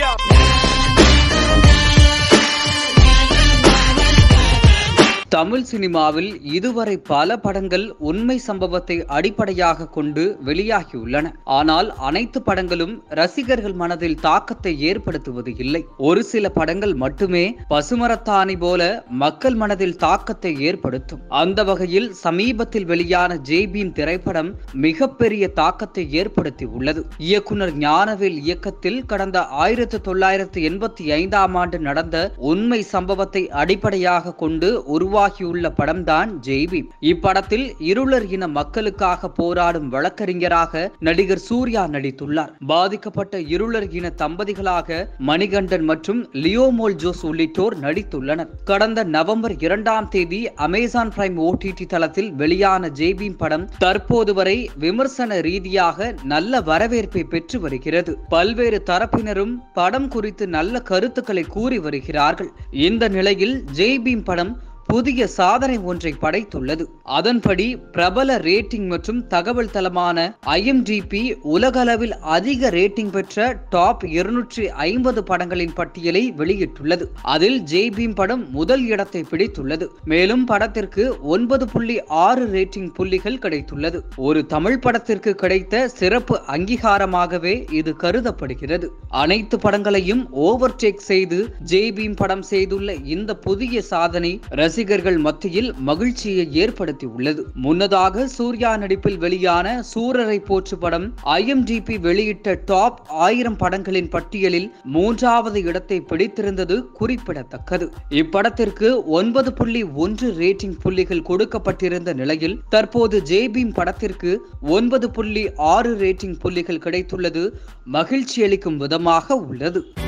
தமிழ் சினிமாவில் இதுவரை பல படங்கள் உண்மை சம்பவத்தை அடிப்படையாக கொண்டு வெளியாகியுள்ளன ஆனால் அனைத்து படங்களும் ரசிகர்கள் மனதில் தாக்கத்தை ஏற்படுத்துவது இல்லை ஒரு சில படங்கள் மட்டுமே பசுமரத்தாணி போல மக்கள் மனதில் தாக்கத்தை ஏற்படுத்தும் அந்த வகையில் சமீபத்தில் வெளியான ஜேபியின் திரைப்படம் மிகப்பெரிய தாக்கத்தை ஏற்படுத்தி உள்ளது இயக்குனர் ஞானவேல் இயக்கத்தில் கடந்த ஆயிரத்து தொள்ளாயிரத்து எண்பத்தி ஐந்தாம் ஆண்டு நடந்த உண்மை சம்பவத்தை அடிப்படையாக கொண்டு உருவாகியுள்ள படம்தான் ஜெய்பி இப்படத்தில் இருளர் இன மக்களுக்காக போராடும் வழக்கறிஞராக நடிகர் சூர்யா நடித்துள்ளார் பாதிக்கப்பட்ட இருளர் இன தம்பதிகளாக மணிகண்டன் மற்றும் லியோமோல் ஜோஸ் உள்ளிட்டோர் நடித்துள்ளனர் கடந்த நவம்பர் இரண்டாம் தேதி அமேசான் பிரைம் ஓடிடி தளத்தில் வெளியான ஜெய்பீம் படம் தற்போது வரை விமர்சன ரீதியாக நல்ல வரவேற்பை பெற்று வருகிறது பல்வேறு தரப்பினரும் படம் குறித்து நல்ல கருத்துக்களை கூறி வருகிறார்கள் இந்த நிலையில் ஜெய்பீம் படம் புதிய சாதனை ஒன்றை படைத்துள்ளது அதன்படி பிரபல ரேட்டிங் மற்றும் தகவல் தளமான ஐஎம்டிபி உலகளவில் அதிக ரேட்டிங் பெற்ற டாப் இருநூற்றி ஐம்பது படங்களின் பட்டியலை வெளியிட்டுள்ளது அதில் ஜெய்பீம் படம் முதல் இடத்தை பிடித்துள்ளது மேலும் படத்திற்கு ஒன்பது புள்ளி ஆறு ரேட்டிங் புள்ளிகள் கிடைத்துள்ளது ஒரு தமிழ் படத்திற்கு கிடைத்த சிறப்பு அங்கீகாரமாகவே இது கருதப்படுகிறது அனைத்து படங்களையும் ஓவர்டேக் செய்து ஜெய்பீம் படம் செய்துள்ள இந்த புதிய சாதனை ரசிகர்கள் மத்தியில் மகிழ்ச்சியை ஏற்படுத்தி உள்ளது முன்னதாக சூர்யா நடிப்பில் வெளியான சூரரை போற்று படம் ஐஎம்டிபி வெளியிட்ட டாப் ஆயிரம் படங்களின் பட்டியலில் மூன்றாவது இடத்தை பிடித்திருந்தது குறிப்பிடத்தக்கது இப்படத்திற்கு ஒன்பது புள்ளி ஒன்று ரேட்டிங் புள்ளிகள் கொடுக்கப்பட்டிருந்த நிலையில் தற்போது ஜேபீம் படத்திற்கு ஒன்பது புள்ளி ஆறு ரேட்டிங் புள்ளிகள் கிடைத்துள்ளது மகிழ்ச்சியளிக்கும் விதமாக உள்ளது